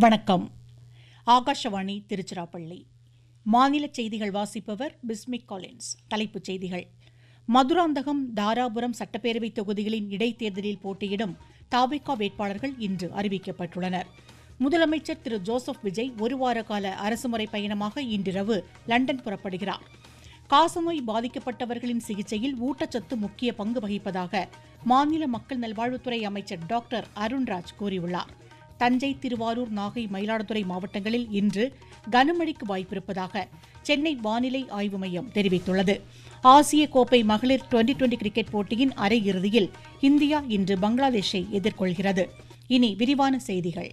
வணக்கம் ஆகாஷவாணி திருச்சிராப்பள்ளி மாநில செய்திகள் வாசிப்பவர் பிஸ்மிக் காலின்ஸ் தலைப்புச் செய்திகள் மதுராந்தகம் தாராபுரம் சட்டப்பேரவை தொகுதிகளின் இடைத்தேர்தலில் போட்டியிடும் தாவேகா வேட்பாளர்கள் இன்று அறிவிக்கப்பட்டுள்ளனர் முதலமைச்சர் திரு ஜோசப் விஜய் ஒருவார கால அரசுமுறை பயணமாக இன்றிரவு லண்டன் புறப்படுகிறார் காசநோய் பாதிக்கப்பட்டவர்களின் சிகிச்சையில் ஊட்டச்சத்து முக்கிய பங்கு வகிப்பதாக மாநில மக்கள் நல்வாழ்வுத்துறை அமைச்சர் டாக்டர் அருண்ராஜ் கூறியுள்ளார் தஞ்சை திருவாரூர் நாகை மயிலாடுதுறை மாவட்டங்களில் இன்று கனமழைக்கு வாய்ப்பிருப்பதாக சென்னை வானிலை ஆய்வு மையம் தெரிவித்துள்ளது ஆசிய கோப்பை மகளிர் டுவெண்டி டுவெண்டி கிரிக்கெட் போட்டியின் அரையிறுதியில் இந்தியா இன்று பங்களாதேஷை எதிர்கொள்கிறது இனி விரிவான செய்திகள்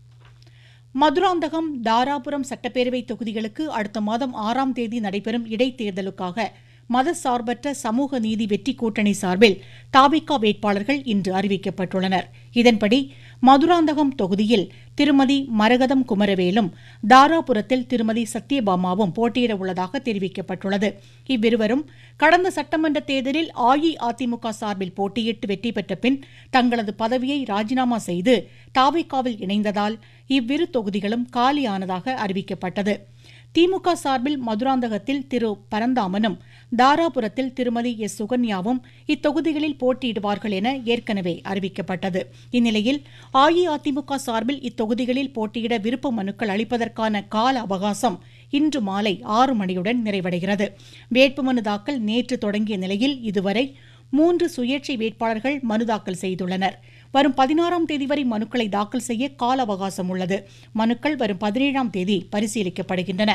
மதுராந்தகம் தாராபுரம் சட்டப்பேரவை தொகுதிகளுக்கு அடுத்த மாதம் ஆறாம் தேதி நடைபெறும் இடைத்தேர்தலுக்காக மதசார்பற்ற சமூக நீதி வெற்றி கூட்டணி சார்பில் தாபிகா வேட்பாளர்கள் இன்று அறிவிக்கப்பட்டுள்ளனர் இதன்படி மதுராந்தகம் தொகுதியில் திருமதி மரகதம் குமரவேலும் தாராபுரத்தில் திருமதி சத்யபாமாவும் போட்டியிட உள்ளதாக தெரிவிக்கப்பட்டுள்ளது இவ்விருவரும் கடந்த சட்டமன்ற தேர்தலில் அஇஅதிமுக சார்பில் போட்டியிட்டு வெற்றி பெற்ற பின் தங்களது பதவியை ராஜினாமா செய்து தாவிகாவில் இணைந்ததால் இவ்விரு தொகுதிகளும் காலியானதாக அறிவிக்கப்பட்டது திமுக சார்பில் மதுராந்தகத்தில் திரு பரந்தாமனும் தாராபுரத்தில் திருமதி எஸ் சுகன்யாவும் இத்தொகுதிகளில் போட்டியிடுவார்கள் என ஏற்கனவே அறிவிக்கப்பட்டது இந்நிலையில் அஇஅதிமுக சார்பில் இத்தொகுதிகளில் போட்டியிட விருப்ப மனுக்கள் அளிப்பதற்கான கால அவகாசம் இன்று மாலை ஆறு மணியுடன் நிறைவடைகிறது வேட்புமனு தாக்கல் நேற்று தொடங்கிய நிலையில் இதுவரை மூன்று சுயேட்சை வேட்பாளர்கள் மனு தாக்கல் செய்துள்ளனர் வரும் பதினாறாம் தேதி வரை மனுக்களை தாக்கல் செய்ய கால அவகாசம் உள்ளது மனுக்கள் வரும் பதினேழாம் தேதி பரிசீலிக்கப்படுகின்றன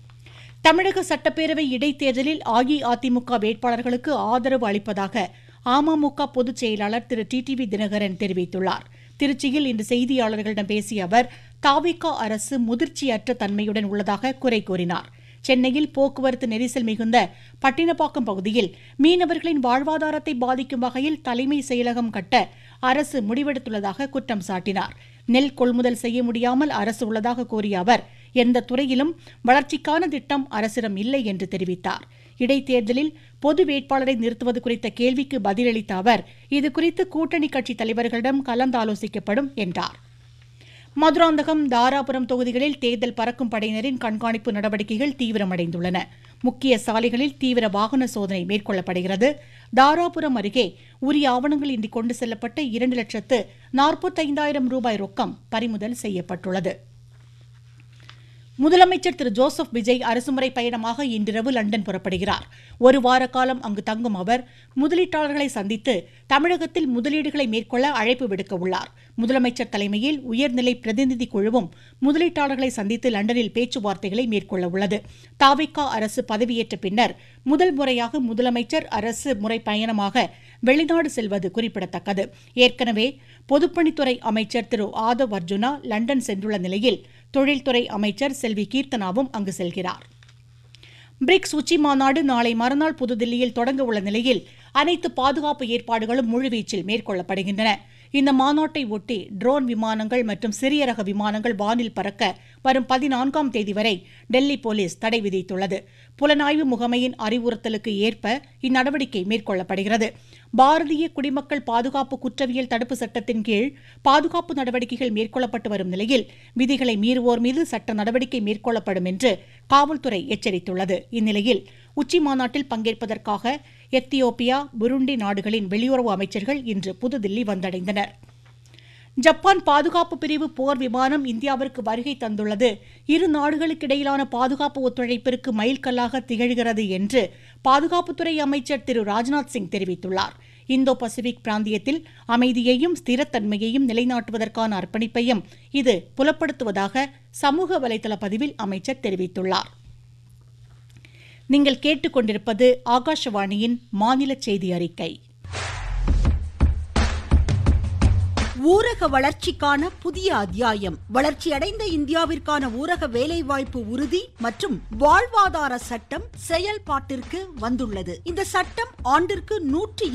தமிழக சட்டப்பேரவை இடைத்தேர்தலில் அஇஅதிமுக வேட்பாளர்களுக்கு ஆதரவு அளிப்பதாக அமமுக பொதுச் செயலாளர் திரு டிடிவி தினகரன் தெரிவித்துள்ளார் திருச்சியில் இன்று செய்தியாளர்களிடம் பேசிய அவர் தாவிகா அரசு முதிர்ச்சியற்ற தன்மையுடன் உள்ளதாக குறை கூறினார் சென்னையில் போக்குவரத்து நெரிசல் மிகுந்த பட்டினப்பாக்கம் பகுதியில் மீனவர்களின் வாழ்வாதாரத்தை பாதிக்கும் வகையில் தலைமை செயலகம் கட்ட அரசு முடிவெடுத்துள்ளதாக குற்றம் சாட்டினார் நெல் கொள்முதல் செய்ய முடியாமல் அரசு உள்ளதாக கூறிய அவர் எந்த துறையிலும் வளர்ச்சிக்கான திட்டம் அரசிடம் இல்லை என்று தெரிவித்தார் இடைத்தேர்தலில் பொது வேட்பாளரை நிறுத்துவது குறித்த கேள்விக்கு பதிலளித்த அவர் இதுகுறித்து கூட்டணி கட்சி தலைவர்களிடம் கலந்தாலோசிக்கப்படும் என்றார் மதுராந்தகம் தாராபுரம் தொகுதிகளில் தேர்தல் பறக்கும் படையினரின் கண்காணிப்பு நடவடிக்கைகள் தீவிரமடைந்துள்ளன முக்கிய சாலைகளில் தீவிர வாகன சோதனை மேற்கொள்ளப்படுகிறது தாராபுரம் அருகே உரிய ஆவணங்கள் இன்றி கொண்டு செல்லப்பட்ட இரண்டு லட்சத்து நாற்பத்தைந்தாயிரம் ரூபாய் ரொக்கம் பறிமுதல் செய்யப்பட்டுள்ளது முதலமைச்சர் திரு ஜோசப் விஜய் அரசுமுறை பயணமாக இன்றிரவு லண்டன் புறப்படுகிறார் ஒரு வார காலம் அங்கு தங்கும் அவர் முதலீட்டாளர்களை சந்தித்து தமிழகத்தில் முதலீடுகளை மேற்கொள்ள அழைப்பு விடுக்க உள்ளார் முதலமைச்சர் தலைமையில் உயர்நிலை பிரதிநிதி குழுவும் முதலீட்டாளர்களை சந்தித்து லண்டனில் பேச்சுவார்த்தைகளை மேற்கொள்ள உள்ளது தாவிகா அரசு பதவியேற்ற பின்னர் முதல் முறையாக முதலமைச்சர் அரசு முறை பயணமாக வெளிநாடு செல்வது குறிப்பிடத்தக்கது ஏற்கனவே பொதுப்பணித்துறை அமைச்சர் திரு ஆதவ் அர்ஜுனா லண்டன் சென்றுள்ள நிலையில் தொழில்துறை அமைச்சர் செல்வி கீர்த்தனாவும் அங்கு செல்கிறார் பிரிக்ஸ் உச்சி மாநாடு நாளை மறுநாள் புதுதில்லியில் தொடங்க உள்ள நிலையில் அனைத்து பாதுகாப்பு ஏற்பாடுகளும் முழுவீச்சில் மேற்கொள்ளப்படுகின்றன இந்த மாநாட்டை ஒட்டி ட்ரோன் விமானங்கள் மற்றும் சிறிய ரக விமானங்கள் வானில் பறக்க வரும் பதினான்காம் தேதி வரை டெல்லி போலீஸ் தடை விதித்துள்ளது புலனாய்வு முகமையின் அறிவுறுத்தலுக்கு ஏற்ப இந்நடவடிக்கை மேற்கொள்ளப்படுகிறது பாரதிய குடிமக்கள் பாதுகாப்பு குற்றவியல் தடுப்பு சட்டத்தின் கீழ் பாதுகாப்பு நடவடிக்கைகள் மேற்கொள்ளப்பட்டு வரும் நிலையில் விதிகளை மீறுவோர் மீது சட்ட நடவடிக்கை மேற்கொள்ளப்படும் என்று காவல்துறை எச்சரித்துள்ளது இந்நிலையில் உச்சி மாநாட்டில் பங்கேற்பதற்காக எத்தியோப்பியா புருண்டி நாடுகளின் வெளியுறவு அமைச்சர்கள் இன்று புதுதில்லி வந்தடைந்தனர் ஜப்பான் பாதுகாப்பு பிரிவு போர் விமானம் இந்தியாவிற்கு வருகை தந்துள்ளது இரு நாடுகளுக்கிடையிலான பாதுகாப்பு ஒத்துழைப்பிற்கு மைல்கல்லாக திகழ்கிறது என்று பாதுகாப்புத்துறை அமைச்சர் திரு ராஜ்நாத் சிங் தெரிவித்துள்ளார் இந்தோ பசிபிக் பிராந்தியத்தில் அமைதியையும் ஸ்திரத்தன்மையையும் நிலைநாட்டுவதற்கான அர்ப்பணிப்பையும் இது புலப்படுத்துவதாக சமூக வலைதள பதிவில் அமைச்சர் தெரிவித்துள்ளார் நீங்கள் கேட்டுக்கொண்டிருப்பது ஆகாஷவாணியின் மாநில செய்தி அறிக்கை ஊரக வளர்ச்சிக்கான புதிய அத்தியாயம் வளர்ச்சியடைந்த இந்தியாவிற்கான ஊரக வேலைவாய்ப்பு உறுதி மற்றும் வாழ்வாதார சட்டம் செயல்பாட்டிற்கு வந்துள்ளது இந்த சட்டம் ஆண்டிற்கு நூற்றி